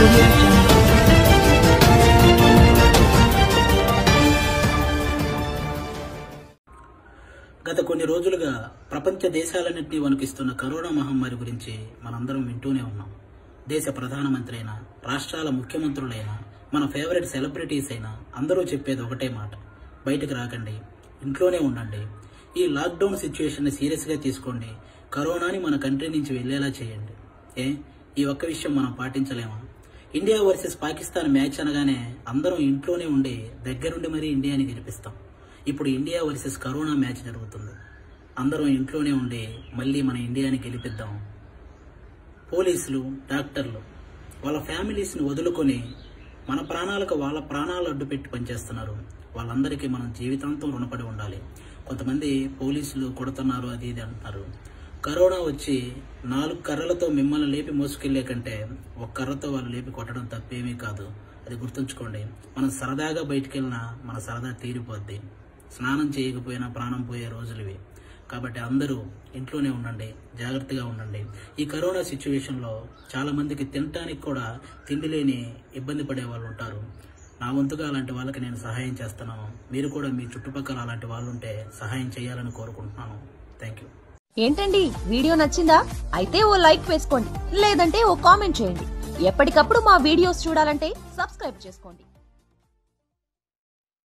audio jungle. గత కొన్ని రోజులుగా ప్రపంచ దేశాలన్నింటినీ వణికిస్తున్న కరోనా మహమ్మారి గురించి మనందరం వింటూనే ఉన్నాం దేశ ప్రధానమంత్రి అయినా రాష్ట్రాల ముఖ్యమంత్రులైనా మన ఫేవరెట్ సెలబ్రిటీస్ అయినా అందరూ చెప్పేది ఒకటే మాట బయటకు రాకండి ఇంట్లోనే ఉండండి ఈ లాక్డౌన్ సిచ్యువేషన్ ని సీరియస్ గా తీసుకోండి కరోనాని మన కంట్రీ నుంచి వెళ్లేలా చేయండి ఏ ఈ ఒక్క విషయం మనం పాటించలేమా ఇండియా వర్సెస్ పాకిస్తాన్ మ్యాచ్ అనగానే అందరం ఇంట్లోనే ఉండి దగ్గరుండి మరీ ఇండియాని గెలిపిస్తాం ఇప్పుడు ఇండియా వర్సెస్ కరోనా మ్యాచ్ జరుగుతుంది అందరం ఇంట్లోనే ఉండి మళ్ళీ మన ఇండియాని గెలిపిద్దాం పోలీసులు డాక్టర్లు వాళ్ళ ఫ్యామిలీస్ని వదులుకొని మన ప్రాణాలకు వాళ్ళ ప్రాణాలు అడ్డు పెట్టి పనిచేస్తున్నారు వాళ్ళందరికీ మనం జీవితాంతం రుణపడి ఉండాలి కొంతమంది పోలీసులు కొడుతున్నారు అది ఇది అంటున్నారు కరోనా వచ్చి నాలుగు కర్రలతో మిమ్మల్ని లేపి మోసుకెళ్లే కంటే ఒక కర్రతో వాళ్ళు లేపి కొట్టడం తప్పేమీ కాదు అది గుర్తుంచుకోండి మనం సరదాగా బయటికి వెళ్ళినా మన సరదా తీరిపోద్ది స్నానం చేయకపోయినా ప్రాణం పోయే రోజులు ఇవి కాబట్టి అందరూ ఇంట్లోనే ఉండండి జాగ్రత్తగా ఉండండి ఈ కరోనా సిచ్యువేషన్లో చాలా మందికి తినటానికి కూడా తిండి లేని ఇబ్బంది పడే వాళ్ళు ఉంటారు నా వంతుగా అలాంటి వాళ్ళకి నేను సహాయం చేస్తున్నాను మీరు కూడా మీ చుట్టుపక్కల అలాంటి వాళ్ళు ఉంటే సహాయం చేయాలని కోరుకుంటున్నాను థ్యాంక్ యూ ఏంటండి వీడియో నచ్చిందా అయితే ఓ లైక్ వేసుకోండి లేదంటే ఓ కామెంట్ చేయండి ఎప్పటికప్పుడు మా వీడియోస్ చూడాలంటే సబ్స్క్రైబ్ చేసుకోండి